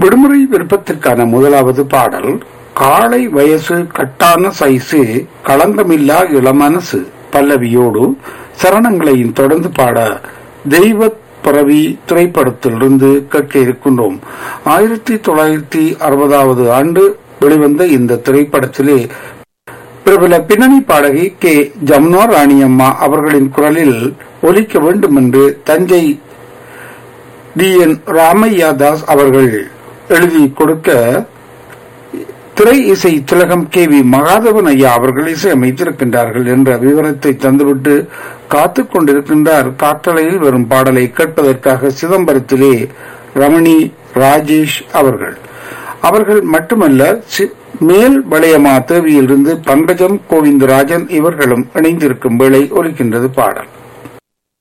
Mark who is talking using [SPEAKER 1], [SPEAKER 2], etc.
[SPEAKER 1] விடுமுறை விருப்பத்திற்கான முதலாவது பாடல் காளை வயசு கட்டான சைசு களங்கமில்லா இளமனசு பல்லவியோடு சரணங்களையும் தொடர்ந்து பாட தெய்வ பிறவி திரைப்படத்திலிருந்து கேட்க இருக்கின்றோம் ஆயிரத்தி தொள்ளாயிரத்தி அறுபதாவது ஆண்டு வெளிவந்த இந்த திரைப்படத்திலே பிரபல பின்னணி பாடகி கே ஜமுனா ராணியம்மா அவர்களின் குரலில் ஒலிக்க வேண்டும் என்று தஞ்சை டி என் ராமையா தாஸ் அவர்கள் எழுதி கொடுக்க திரை இசை திலகம் கே வி மகாதவன் ஐயா அவர்கள் இசையமைத்திருக்கின்றார்கள் என்ற விவரத்தை தந்துவிட்டு காத்துக் கொண்டிருக்கின்றார் காற்றலையில் வரும் பாடலை கேட்பதற்காக சிதம்பரத்திலே ரமணி ராஜேஷ் அவர்கள் அவர்கள் மட்டுமல்ல சி- மேல் வளையமா தேவியிலிருந்து பங்கஜம் கோவிந்தராஜன் இவர்களும் இணைந்திருக்கும் வேளை ஒலிக்கின்றது பாடல்